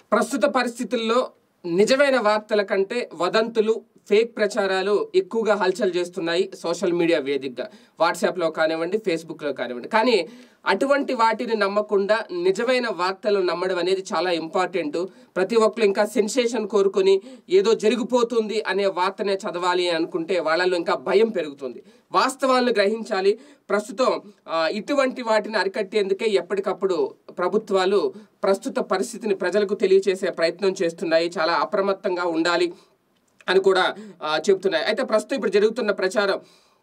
ప్రస్తుత పరిస్థితుల్లో నిజమైన వార్తల కంటే వదంతులు ఫేక్ ప్రచారాలు ఎక్కువగా హల్చల్ చేస్తున్నాయి సోషల్ మీడియా వేదికగా వాట్సాప్లో కానివ్వండి ఫేస్బుక్లో కానివ్వండి కానీ అటువంటి వాటిని నమ్మకుండా నిజమైన వార్తలు నమ్మడం అనేది చాలా ఇంపార్టెంట్ ప్రతి ఒక్కరు ఇంకా సెన్సేషన్ కోరుకొని ఏదో జరిగిపోతుంది అనే వార్తనే చదవాలి అని అనుకుంటే వాళ్ళలో ఇంకా భయం పెరుగుతుంది వాస్తవాలను గ్రహించాలి ప్రస్తుతం ఆ, ఇటువంటి వాటిని అరికట్టేందుకే ఎప్పటికప్పుడు ప్రభుత్వాలు ప్రస్తుత పరిస్థితిని ప్రజలకు తెలియచేసే ప్రయత్నం చేస్తున్నాయి చాలా అప్రమత్తంగా ఉండాలి అని కూడా ఆ, చెబుతున్నాయి అయితే ప్రస్తుతం ఇప్పుడు జరుగుతున్న ప్రచారం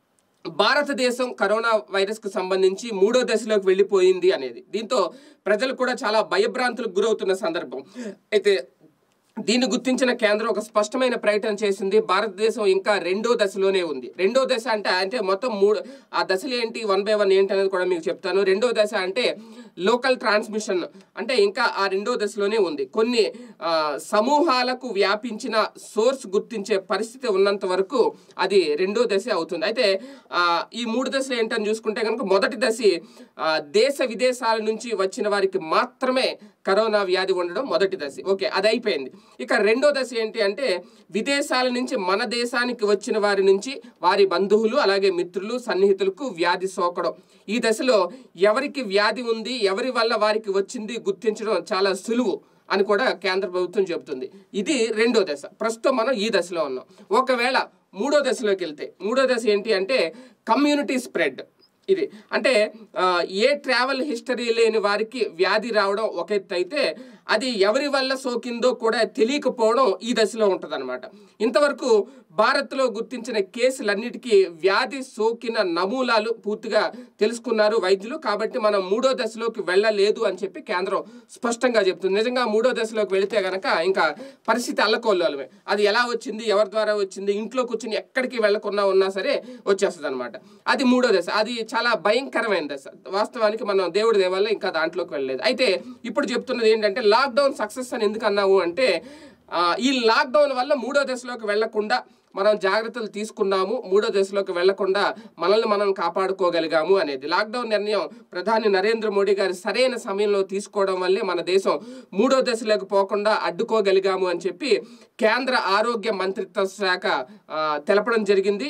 భారతదేశం కరోనా వైరస్కు సంబంధించి మూడో దశలోకి వెళ్ళిపోయింది అనేది దీంతో ప్రజలు కూడా చాలా భయభ్రాంతులకు గురవుతున్న సందర్భం అయితే దీన్ని గుర్తించిన కేంద్రం ఒక స్పష్టమైన ప్రకటన చేసింది భారతదేశం ఇంకా రెండో దశలోనే ఉంది రెండో దశ అంటే అంటే మొత్తం మూడు ఆ దశలు ఏంటి వన్ బై వన్ ఏంటి అనేది కూడా మీకు చెప్తాను రెండో దశ అంటే లోకల్ ట్రాన్స్మిషన్ అంటే ఇంకా ఆ రెండో దశలోనే ఉంది కొన్ని ఆ, సమూహాలకు వ్యాపించిన సోర్స్ గుర్తించే పరిస్థితి ఉన్నంత వరకు అది రెండో దశ అవుతుంది అయితే ఆ, ఈ మూడు దశలు ఏంటని చూసుకుంటే కనుక మొదటి దశ ఆ, దేశ విదేశాల నుంచి వచ్చిన వారికి మాత్రమే కరోనా వ్యాధి ఉండడం మొదటి దశ ఓకే అది అయిపోయింది ఇక రెండో దశ ఏంటి అంటే విదేశాల నుంచి మన దేశానికి వచ్చిన వారి నుంచి వారి బంధువులు అలాగే మిత్రులు సన్నిహితులకు వ్యాధి సోకడం ఈ దశలో ఎవరికి వ్యాధి ఉంది ఎవరి వల్ల వారికి వచ్చింది గుర్తించడం చాలా సులువు అని కూడా కేంద్ర ప్రభుత్వం చెబుతుంది ఇది రెండో దశ ప్రస్తుతం మనం ఈ దశలో ఉన్నాం ఒకవేళ మూడో దశలోకి వెళ్తే మూడో దశ ఏంటి అంటే కమ్యూనిటీ స్ప్రెడ్ ఇది అంటే ఆ, ఏ ట్రావెల్ హిస్టరీ లేని వారికి వ్యాధి రావడం ఒక ఎత్తు అయితే అది ఎవరి వల్ల సోకిందో కూడా తెలియకపోవడం ఈ దశలో ఉంటుందన్నమాట ఇంతవరకు భారత్లో గుర్తించిన కేసులన్నిటికీ వ్యాధి సోకిన నమూనాలు పూర్తిగా తెలుసుకున్నారు వైద్యులు కాబట్టి మనం మూడో దశలోకి వెళ్ళలేదు అని చెప్పి కేంద్రం స్పష్టంగా చెప్తుంది నిజంగా మూడో దశలోకి వెళితే గనక ఇంకా పరిస్థితి అల్లకొల్లోలమే అది ఎలా వచ్చింది ఎవరి ద్వారా వచ్చింది ఇంట్లో కూర్చుని ఎక్కడికి వెళ్ళకుండా ఉన్నా సరే వచ్చేస్తుంది అనమాట అది మూడో దశ అది చాలా భయంకరమైన దశ వాస్తవానికి మనం దేవుడి దేవల్ల ఇంకా దాంట్లోకి వెళ్ళలేదు అయితే ఇప్పుడు చెప్తున్నది ఏంటంటే లాక్డౌన్ సక్సెస్ అని ఎందుకు అన్నావు అంటే ఆ, ఈ లాక్డౌన్ వల్ల మూడో దశలోకి వెళ్లకుండా మనం జాగ్రత్తలు తీసుకున్నాము మూడో దశలోకి వెళ్లకుండా మనల్ని మనం కాపాడుకోగలిగాము అనేది లాక్డౌన్ నిర్ణయం ప్రధాని నరేంద్ర మోడీ గారి సరైన సమయంలో తీసుకోవడం వల్లే మన దేశం మూడో దశలోకి పోకుండా అడ్డుకోగలిగాము అని చెప్పి కేంద్ర ఆరోగ్య మంత్రిత్వ శాఖ ఆ, తెలపడం జరిగింది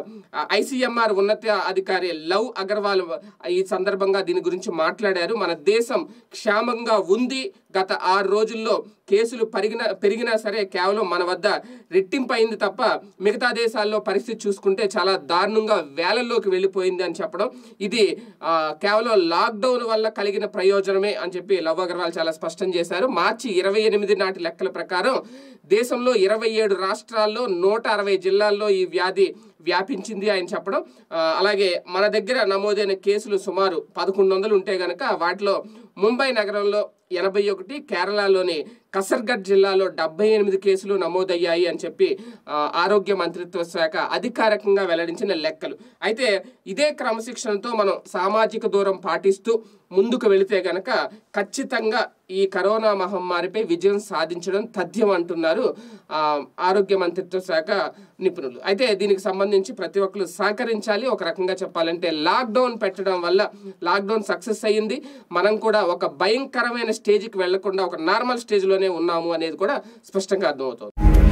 ఐసీఎంఆర్ ఉన్నత అధికారి లవ్ అగర్వాల్ ఈ సందర్భంగా దీని గురించి మాట్లాడారు మన దేశం క్షేమంగా ఉంది గత ఆరు రోజుల్లో కేసులు పెరిగిన పెరిగినా సరే కేవలం మన వద్ద రెట్టింపు అయింది తప్ప మిగతా దేశాల్లో పరిస్థితి చూసుకుంటే చాలా దారుణంగా వేలల్లోకి వెళ్ళిపోయింది అని చెప్పడం ఇది ఆ, కేవలం లాక్డౌన్ వల్ల కలిగిన ప్రయోజనమే అని చెప్పి లవ్ అగర్వాల్ చాలా స్పష్టం చేశారు మార్చి ఇరవై ఎనిమిది నాటి లెక్కల ప్రకారం దేశంలో ఇరవై ఏడు రాష్ట్రాల్లో నూట అరవై జిల్లాల్లో ఈ వ్యాధి వ్యాపించింది ఆయన చెప్పడం ఆ, అలాగే మన దగ్గర నమోదైన కేసులు సుమారు పదకొండు వందలు ఉంటే గనక వాటిలో ముంబై నగరంలో ఎనభై ఒకటి కేరళలోని కసర్గఢ్ జిల్లాలో డెబ్బై ఎనిమిది కేసులు నమోదయ్యాయి అని చెప్పి ఆ, ఆరోగ్య మంత్రిత్వ శాఖ అధికారికంగా వెల్లడించిన లెక్కలు అయితే ఇదే క్రమశిక్షణతో మనం సామాజిక దూరం పాటిస్తూ ముందుకు వెళితే గనక ఖచ్చితంగా ఈ కరోనా మహమ్మారిపై విజయం సాధించడం తథ్యం అంటున్నారు ఆ, ఆరోగ్య మంత్రిత్వ శాఖ నిపుణులు అయితే దీనికి సంబంధించి ప్రతి ఒక్కరు సహకరించాలి ఒక రకంగా చెప్పాలంటే లాక్డౌన్ పెట్టడం వల్ల లాక్డౌన్ సక్సెస్ అయ్యింది మనం కూడా ఒక భయంకరమైన స్టేజ్కి వెళ్లకుండా ఒక నార్మల్ స్టేజ్లోనే ఉన్నాము అనేది కూడా స్పష్టంగా అర్థమవుతుంది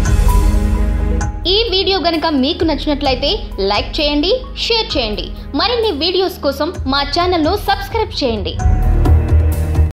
ఈ వీడియో గనుక మీకు నచ్చినట్లయితే లైక్ చేయండి షేర్ చేయండి మరిన్ని వీడియోస్ కోసం మా ఛానల్ను సబ్స్క్రైబ్ చేయండి